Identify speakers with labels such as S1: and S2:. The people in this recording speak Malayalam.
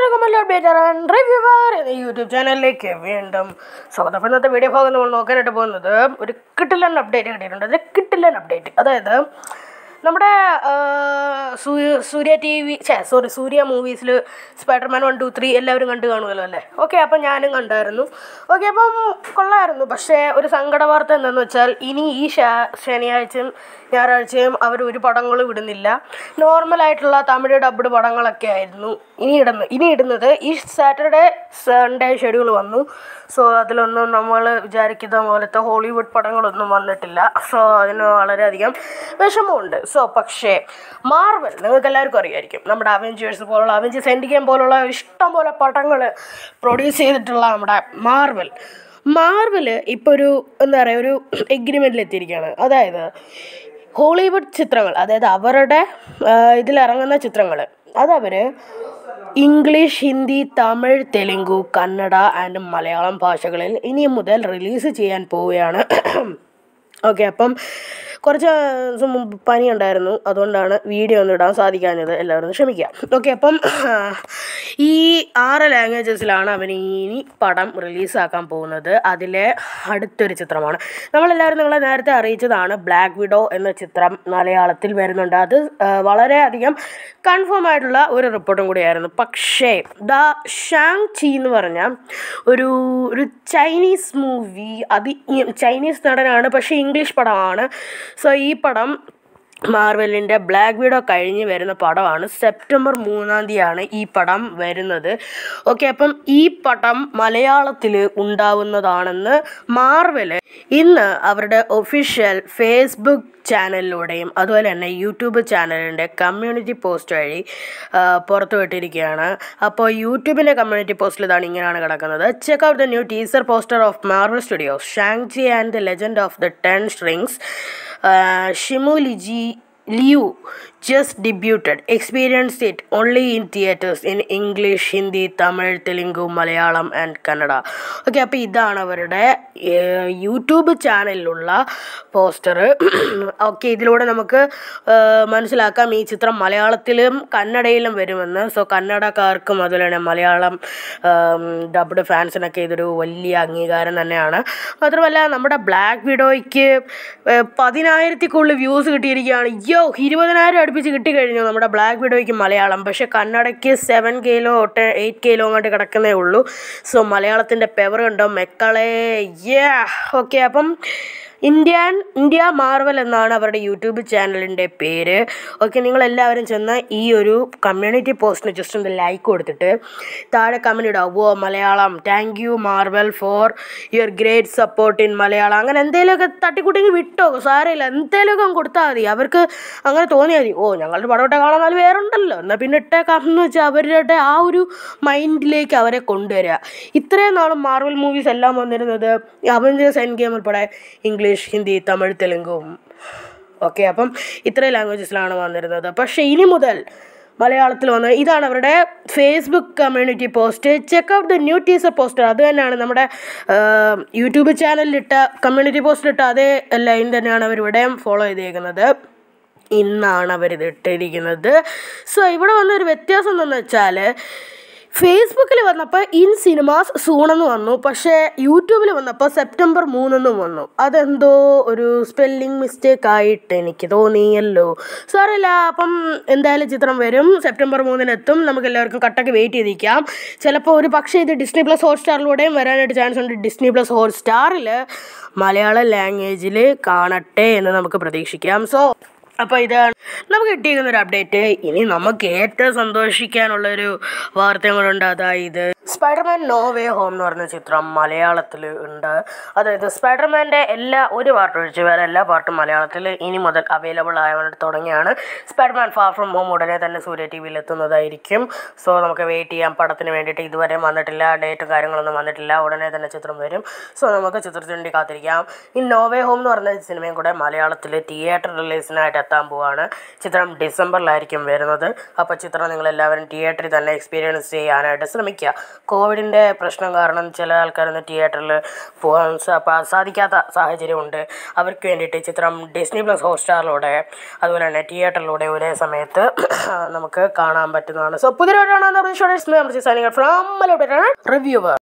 S1: എല്ലാവർക്കും വലിയ അപ്ഡേറ്റ് ആൻഡ് റിവ്യൂവർ എന്ന യൂട്യൂബ് ചാനലിലേക്ക് വീണ്ടും സ്വാഗതം അപ്പോൾ ഇന്നത്തെ വീഡിയോ ഭാഗം നമ്മൾ നോക്കാനായിട്ട് പോകുന്നത് ഒരു കിട്ടില്ലൻ അപ്ഡേറ്റ് കിട്ടിയിട്ടുണ്ട് അത് കിട്ടില്ലൻ അപ്ഡേറ്റ് അതായത് നമ്മുടെ ആ, സൂ- സൂര്യ ടി വി ഛേ സോറി സൂര്യ മൂവീസിൽ സ്പൈഡർമാൻ വൺ ടു ത്രീ എല്ലാവരും കണ്ടു കാണുമല്ലോ അല്ലേ ഓക്കെ അപ്പം ഞാനും കണ്ടായിരുന്നു ഓക്കെ അപ്പം കൊള്ളായിരുന്നു പക്ഷേ ഒരു സങ്കട വാർത്ത എന്താണെന്ന് വെച്ചാൽ ഇനി ഈ ശ- ശനിയാഴ്ചയും ഞായറാഴ്ചയും അവർ ഒരു പടങ്ങളും ഇടുന്നില്ല നോർമലായിട്ടുള്ള തമിഴ് ഡബ്ഡ് പടങ്ങളൊക്കെ ആയിരുന്നു ഇനി ഇടുന്നത് ഇനി ഇടുന്നത് ഈ സാറ്റർഡേ സൺഡേ ഷെഡ്യൂൾ വന്നു സോ അതിലൊന്നും നമ്മൾ വിചാരിക്കുന്ന പോലത്തെ ഹോളിവുഡ് പടങ്ങളൊന്നും വന്നിട്ടില്ല സോ അതിന് വളരെയധികം വിഷമമുണ്ട് സോ പക്ഷേ മാർവൽ നിങ്ങൾക്ക് എല്ലാവർക്കും അറിയായിരിക്കും നമ്മുടെ അവഞ്ചേഴ്സ് പോലുള്ള അവഞ്ചേഴ്സ് എൻഡ് ഗെയിം പോലുള്ള ഇഷ്ടം പോലെ പടങ്ങൾ പ്രൊഡ്യൂസ് ചെയ്തിട്ടുള്ള നമ്മുടെ മാർവൽ മാർവൽ ഇപ്പോൾ ഒരു എന്താ പറയുക ഒരു എഗ്രിമെൻറ്റിൽ എത്തിയിരിക്കുകയാണ് അതായത് ഹോളിവുഡ് ചിത്രങ്ങൾ അതായത് അവരുടെ ആ, ഇതിലിറങ്ങുന്ന ചിത്രങ്ങൾ അതവർ ഇംഗ്ലീഷ് ഹിന്ദി തമിഴ് തെലുങ്കു കന്നഡ ആൻഡ് മലയാളം ഭാഷകളിൽ ഇനി മുതൽ റിലീസ് ചെയ്യാൻ പോവുകയാണ് ഓക്കെ അപ്പം കുറച്ച് ദിവസം മുമ്പ് പനി ഉണ്ടായിരുന്നു അതുകൊണ്ടാണ് വീഡിയോ ഒന്നും ഇടാൻ സാധിക്കാഞ്ഞത് എല്ലാവരും ഒന്ന് ക്ഷമിക്കുക ഓക്കെ അപ്പം ഈ ആറ് ലാംഗ്വേജസിലാണ് അവൻ ഇനി പടം റിലീസാക്കാൻ പോകുന്നത് അതിലെ അടുത്തൊരു ചിത്രമാണ് നമ്മളെല്ലാവരും നിങ്ങളെ നേരത്തെ അറിയിച്ചതാണ് ബ്ലാക്ക് വിഡോ എന്ന ചിത്രം മലയാളത്തിൽ വരുന്നുണ്ട് അത് ആ, വളരെയധികം കൺഫേം ആയിട്ടുള്ള ഒരു റിപ്പോർട്ടും കൂടിയായിരുന്നു പക്ഷേ ദ ഷാങ് ചി എന്ന് പറഞ്ഞ ഒരു ഒരു ചൈനീസ് മൂവി അത് ഈ- ചൈനീസ് നടനാണ് പക്ഷേ ഇംഗ്ലീഷ് പടമാണ് സോ ഈ പടം മാർവലിൻ്റെ ബ്ലാക്ക് വീഡോ കഴിഞ്ഞ് വരുന്ന പടമാണ് സെപ്റ്റംബർ മൂന്നാം തീയതിയാണ് ഈ പടം വരുന്നത് ഓക്കെ അപ്പം ഈ പടം മലയാളത്തിൽ ഉണ്ടാവുന്നതാണെന്ന് മാർവൽ ഇന്ന് അവരുടെ ഒഫീഷ്യൽ ഫേസ്ബുക്ക് ചാനലിലൂടെയും അതുപോലെ തന്നെ യൂട്യൂബ് ചാനലിൻ്റെ കമ്മ്യൂണിറ്റി പോസ്റ്റ് വഴി ആ, പുറത്തുവിട്ടിരിക്കുകയാണ് അപ്പോൾ യൂട്യൂബിൻ്റെ കമ്മ്യൂണിറ്റി പോസ്റ്റിൽ ഇതാണ് ഇങ്ങനെയാണ് കിടക്കുന്നത് check out the new teaser poster of Marvel Studios Shang Chi and the legend of the ten strings Simu ലിജി Liu just debuted experienced it only in theaters in english hindi tamil Telugu Malayalam and Kannada okay അപ്പോൾ ഇതാണ് അവരുടെ യൂട്യൂബ് ചാനലിലുള്ള പോസ്റ്റർ ഓക്കെ ഇതിലൂടെ നമുക്ക് ഏഹ്, മനസ്സിലാക്കാം ഈ ചിത്രം മലയാളത്തിലും കന്നഡയിലും വരുമെന്ന് സോ കന്നഡക്കാർക്കും അതുപോലെ തന്നെ മലയാളം ഡബ്ഡ് ഫാൻസിനൊക്കെ ഇതൊരു വലിയ അംഗീകാരം തന്നെയാണ് മാത്രമല്ല നമ്മുടെ ബ്ലാക്ക് വിഡോയ്ക്ക് പതിനായിരത്തി കൂടുതൽ വ്യൂസ് കിട്ടിയിരിക്കുകയാണ് യോ ഇരുപതിനായിരം അടുപ്പിച്ച് കിട്ടിക്കഴിഞ്ഞു നമ്മുടെ ബ്ലാക്ക് വിഡോയ്ക്ക് മലയാളം പക്ഷേ കന്നഡയ്ക്ക് സെവൻ കെയിലോ തൊട്ട് എയ്റ്റ് കെയിലോ അങ്ങോട്ട് കിടക്കുന്നേ ഉള്ളൂ സോ മലയാളത്തിൻ്റെ പെവർ ഉണ്ടോ മെക്കളെ യാ ഓക്കെ അപ്പം ഇന്ത്യൻ ഇന്ത്യ മാർവൽ എന്നാണ് അവരുടെ യൂട്യൂബ് ചാനലിൻ്റെ പേര് ഓക്കെ നിങ്ങളെല്ലാവരും ചെന്ന് ഈ ഒരു കമ്മ്യൂണിറ്റി പോസ്റ്റിന് ജസ്റ്റ് ഒന്ന് ലൈക്ക് കൊടുത്തിട്ട് താഴെ കമൻറ്റ് ഇടുക ഓ Malayalam thank you Marvel for your great support in Malayalam അങ്ങനെ എന്തെങ്കിലുമൊക്കെ തട്ടിക്കൂട്ടിങ്ങ് വിട്ടോ സാരമില്ല എന്തെങ്കിലുമൊക്കെ അങ്ങ് കൊടുത്താൽ മതി അവർക്ക് അങ്ങനെ തോന്നിയാൽ മതി ഓ ഞങ്ങളുടെ പടവട്ട കാണാൻ വേറെ ഉണ്ടല്ലോ എന്നാൽ പിന്നെ ഇട്ടേക്കാം എന്ന് വെച്ചാൽ അവരുടെ ആ ഒരു മൈൻഡിലേക്ക് അവരെ കൊണ്ടുവരിക ഇത്രയും നാളും മാർവൽ മൂവീസ് എല്ലാം വന്നിരുന്നത് അവഞ്ചേഴ്സ് എൻ ഗെയിം ഉൾപ്പെടെ ഇംഗ്ലീഷ് ഹിന്ദി തമിഴ് തെലുങ്കും ഓക്കെ അപ്പം ഇത്രയും ലാംഗ്വേജസിലാണ് വന്നിരുന്നത് പക്ഷേ ഇനി മുതൽ മലയാളത്തിൽ വന്ന് ഇതാണ് അവരുടെ Facebook community post check out the new teaser poster അത് തന്നെയാണ് നമ്മുടെ ആഹ്, യൂട്യൂബ് ചാനലിലിട്ട കമ്മ്യൂണിറ്റി പോസ്റ്റിലിട്ട അതേ ലൈൻ തന്നെയാണ് അവർ ഇവിടെയും ഫോളോ ചെയ്തേക്കുന്നത് ഇന്നാണ് അവരിത് ഇട്ടിരിക്കുന്നത് സോ ഇവിടെ വന്നൊരു വ്യത്യാസം എന്താണെന്ന് വെച്ചാൽ ഫേസ്ബുക്കിൽ വന്നപ്പോൾ ഇൻ സിനിമാസ് സൂണെന്ന് വന്നു പക്ഷേ യൂട്യൂബിൽ വന്നപ്പോൾ സെപ്റ്റംബർ മൂന്നെന്നും വന്നു അതെന്തോ ഒരു സ്പെല്ലിംഗ് മിസ്റ്റേക്ക് ആയിട്ട് എനിക്ക് തോന്നിയല്ലോ സാറില്ല അപ്പം എന്തായാലും ചിത്രം വരും സെപ്റ്റംബർ മൂന്നിന് എത്തും നമുക്ക് എല്ലാവർക്കും കട്ടക്ക് വെയിറ്റ് ചെയ്തിരിക്കാം ചിലപ്പോൾ ഒരു പക്ഷേ ഇത് ഡിസ്നി പ്ലസ് ഹോട്ട്സ്റ്റാറിലൂടെയും വരാനായിട്ട് ചാൻസ് ഉണ്ട് ഡിസ്നി പ്ലസ് ഹോട്ട്സ്റ്റാറിൽ മലയാളം ലാംഗ്വേജിൽ കാണട്ടെ എന്ന് നമുക്ക് പ്രതീക്ഷിക്കാം സോ അപ്പോൾ ഇതാണ് നമുക്ക് കിട്ടിയിരിക്കുന്ന ഒരു അപ്ഡേറ്റ് ഇനി നമുക്ക് ഏറ്റവും സന്തോഷിക്കാനുള്ളൊരു വാർത്തയും കൂടെ ഉണ്ട് അതായത് സ്പൈഡർമാൻ നോ വേ ഹോം എന്ന് പറഞ്ഞ ചിത്രം മലയാളത്തിൽ ഉണ്ട് അതായത് സ്പൈഡർമാൻ്റെ എല്ലാ ഒരു പാർട്ട് ഒഴിച്ച് വേറെ എല്ലാ പാർട്ടും മലയാളത്തിൽ ഇനി മുതൽ അവൈലബിൾ ആവാൻ തുടങ്ങിയാണ് സ്പൈഡർമാൻ ഫാർ ഫ്രം ഹോം ഉടനെ തന്നെ സൂര്യ ടി വിയിൽ എത്തുന്നതായിരിക്കും സോ നമുക്ക് വെയിറ്റ് ചെയ്യാം പടത്തിന് വേണ്ടിയിട്ട് ഇതുവരെ വന്നിട്ടില്ല ഡേറ്റും കാര്യങ്ങളൊന്നും വന്നിട്ടില്ല ഉടനെ തന്നെ ചിത്രം വരും സോ നമുക്ക് ചിത്രത്തിന് വേണ്ടി കാത്തിരിക്കാം ഈ നോവേ ഹോം എന്ന് പറഞ്ഞ സിനിമയും കൂടെ മലയാളത്തിൽ തിയേറ്റർ റിലീസിനായിട്ട് എത്താൻ പോവാണ് ചിത്രം ഡിസംബറിലായിരിക്കും വരുന്നത് അപ്പോൾ ചിത്രം നിങ്ങൾ എല്ലാവരും തിയേറ്ററിൽ തന്നെ എക്സ്പീരിയൻസ് ചെയ്യാനായിട്ട് ശ്രമിക്കുക കോവിഡിൻ്റെ പ്രശ്നം കാരണം ചില ആൾക്കാരൊന്നും തിയേറ്ററിൽ പോകാൻ സാ- പാ- സാധിക്കാത്ത സാഹചര്യമുണ്ട് അവർക്ക് വേണ്ടിയിട്ട് ഈ ചിത്രം ഡിസ്നി പ്ലസ് ഹോട്ട്സ്റ്റാറിലൂടെ അതുപോലെ തന്നെ തിയേറ്ററിലൂടെ ഒരേ സമയത്ത് നമുക്ക് കാണാൻ പറ്റുന്നതാണ് സോ പുതിയൊരു ഫ്രം റിവ്യൂവർ